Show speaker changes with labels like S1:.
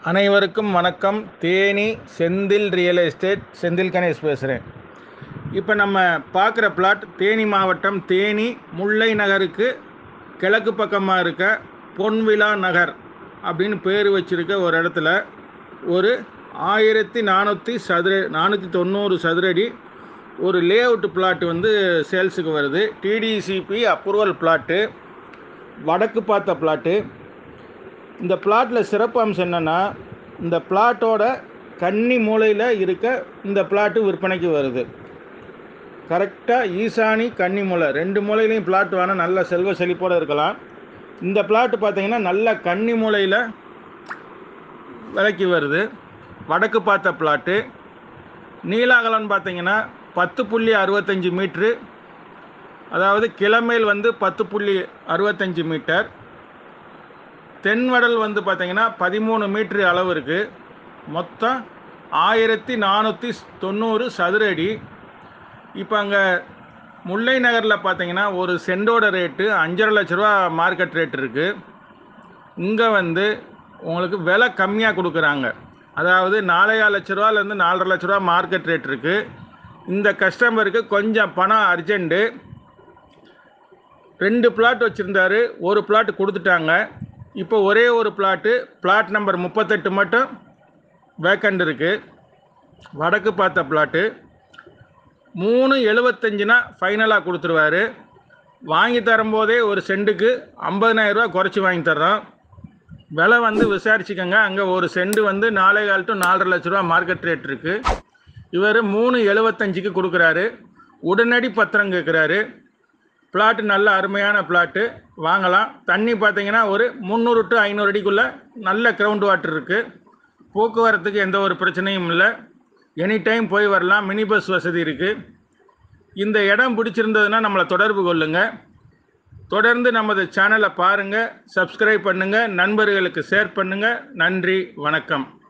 S1: அனைவருக்கும் வணக்கம் Theni Senthil real estate Senthil Ganesh பேசுகிறேன் இப்போ நம்ம பார்க்குற பிளாட் தேனி மாவட்டம் தேனி முல்லை நகருக்கு கிழக்கு பக்கமாக இருக்க பொன்விழா நகர் அப்படின்னு பேர் வச்சிருக்க ஒரு இடத்துல ஒரு ஆயிரத்தி நானூற்றி சதுர நானூற்றி தொண்ணூறு சதுரடி ஒரு லே அவுட் பிளாட் வந்து சேல்ஸுக்கு வருது டிடிசிபி அப்ரூவல் பிளாட்டு வடக்கு பார்த்த பிளாட்டு இந்த பிளாட்டில் சிறப்பு அம்சம் என்னென்னா இந்த பிளாட்டோட கன்னி மூலையில் இருக்க இந்த பிளாட்டு விற்பனைக்கு வருது கரெக்டாக ஈசானி கன்னி மூலை ரெண்டு மூலையிலையும் பிளாட் வேணால் நல்ல செல்வ செழிப்போடு இருக்கலாம் இந்த பிளாட்டு பார்த்தீங்கன்னா நல்ல கன்னி மூலையில் விலைக்கு வருது வடக்கு பார்த்த பிளாட்டு நீலாகலம்னு பார்த்தீங்கன்னா பத்து புள்ளி அறுபத்தஞ்சி மீட்ரு அதாவது கிழமையில் வந்து பத்து புள்ளி அறுபத்தஞ்சி மீட்டர் தென்வடல் வந்து பார்த்தீங்கன்னா பதிமூணு மீட்ரு அளவு இருக்குது மொத்தம் ஆயிரத்தி நானூற்றி தொண்ணூறு சதுர அடி இப்போ அங்கே முல்லை நகரில் பார்த்தீங்கன்னா ஒரு சென்டோட ரேட்டு அஞ்சரை லட்ச ரூபா மார்க்கெட் ரேட் இருக்குது இங்கே வந்து உங்களுக்கு விலை கம்மியாக கொடுக்குறாங்க அதாவது நாலையா லட்ச ரூபாலேருந்து நாலரை லட்ச ரூபா மார்க்கெட் ரேட் இருக்குது இந்த கஸ்டமருக்கு கொஞ்சம் பணம் அர்ஜெண்ட்டு ரெண்டு பிளாட் வச்சுருந்தாரு ஒரு பிளாட் கொடுத்துட்டாங்க இப்போ ஒரே ஒரு பிளாட்டு பிளாட் நம்பர் முப்பத்தெட்டு மட்டும் வேக்கண்ட் இருக்குது வடக்கு பார்த்த பிளாட்டு மூணு எழுபத்தஞ்சுனா ஃபைனலாக கொடுத்துருவாரு வாங்கி தரும்போதே ஒரு சென்ட்டுக்கு ஐம்பதனாயிரரூவா குறைச்சி வாங்கி தர்றோம் விலை வந்து விசாரிச்சுக்கோங்க அங்கே ஒரு சென்ட் வந்து நாலே கால் டு நாலரை லட்ச ரூபா மார்க்கெட் ரேட் இருக்குது இவர் மூணு எழுபத்தஞ்சுக்கு கொடுக்குறாரு உடனடி பத்திரம் கேட்குறாரு பிளாட்டு நல்ல அருமையான பிளாட்டு வாங்கலாம் தண்ணி பார்த்தீங்கன்னா ஒரு முந்நூறு டு ஐநூறு அடிக்குள்ளே நல்ல கிரவுண்ட் வாட்டர் இருக்குது போக்குவரத்துக்கு எந்த ஒரு பிரச்சனையும் இல்லை எனி டைம் போய் வரலாம் மினி பஸ் வசதி இருக்குது இந்த இடம் பிடிச்சிருந்ததுன்னா நம்மளை தொடர்பு கொள்ளுங்கள் தொடர்ந்து நமது சேனலை பாருங்கள் சப்ஸ்கிரைப் பண்ணுங்கள் நண்பர்களுக்கு ஷேர் பண்ணுங்கள் நன்றி வணக்கம்